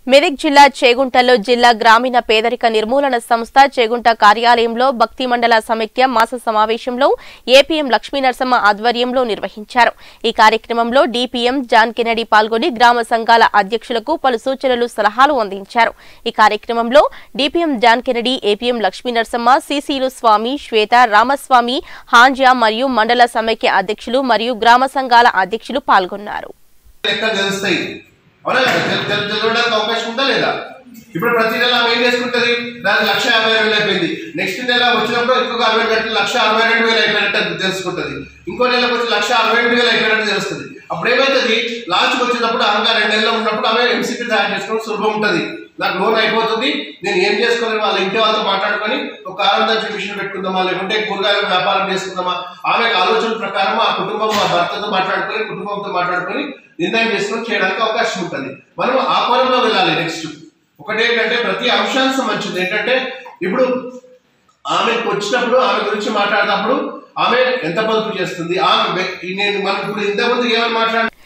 మెదక్ జిల్లా చేగుంటలో జిల్లా గ్రామీణ పేదరిక నిర్మూలన సంస్థ చేగుంట కార్యాలయంలో భక్తి మండల సమైక్య మాస సమావేశంలో ఏపీఎం లక్ష్మీనరసమ్మ ఆధ్వర్యంలో నిర్వహించారు ఈ కార్యక్రమంలో డీపీఎం జాన్ కెనడీ పాల్గొని గ్రామ సంఘాల అధ్యక్షులకు పలు సూచనలు సలహాలు అందించారు ఈ కార్యక్రమంలో DPM John Kennedy APM Lakshminarasamma సిసిలు స్వామి శ్వేత రామస్వామి హాంజా మరియు మండల సమైక్య అధ్యక్షులు మరియు గ్రామ సంఘాల అధ్యక్షులు పాల్గొన్నారు లెక్కలు తెలుస్తాయి అవునా కదా తెలు- తెలు- తెలియడానికి అవకాశం ఉందా లేదా ఇప్పుడు ప్రతి నెల ఆమె ఏం చేసుకుంటది దాని లక్ష యాభై వేలు అయిపోయింది నెక్స్ట్ నెల వచ్చినప్పుడు ఇంకొక అరవై గంటలు లక్ష అరవై రెండు వేలు అయిపోయినట్టు అది తెలుసుకుంటది ఇంకో నెలకు వచ్చి లక్ష అరవై రెండు వేలు అయిపోయినట్టు తెలుస్తుంది అప్పుడు ఏమవుతుంది లాస్ట్కి వచ్చేటప్పుడు అహంగా రెండు నెలలు ఉన్నప్పుడు ఆమె ఎంసీపీ తయారు చేసుకోవడం సులభం ఉంటుంది నాకు లోన్ అయిపోతుంది నేను ఏం చేసుకోవాలి వాళ్ళ ఇంటి వాళ్ళతో మాట్లాడుకొని ఒక కారం దంచి మిషన్ పెట్టుకుందామా లేకుంటే కూరగాయల వ్యాపారం చేసుకుందామా ఆమె ఆలోచన ప్రకారం ఆ కుటుంబం ఆ భర్తతో మాట్లాడుకొని కుటుంబంతో మాట్లాడుకొని నిర్ణయం చేసుకొని చేయడానికి అవకాశం ఉంటుంది మనం ఆ కోణంలో వెళ్ళాలి నెక్స్ట్ ఒకటేంటంటే ప్రతి అంశాంశం మంచిది ఏంటంటే ఇప్పుడు ఆమెకు వచ్చినప్పుడు ఆమె గురించి మాట్లాడినప్పుడు ఆమె ఎంత పొదుపు చేస్తుంది ఆమె వ్యక్తి- నేను మనం ఇప్పుడు ఇంతకుముందు ఏమని మాట్లాడు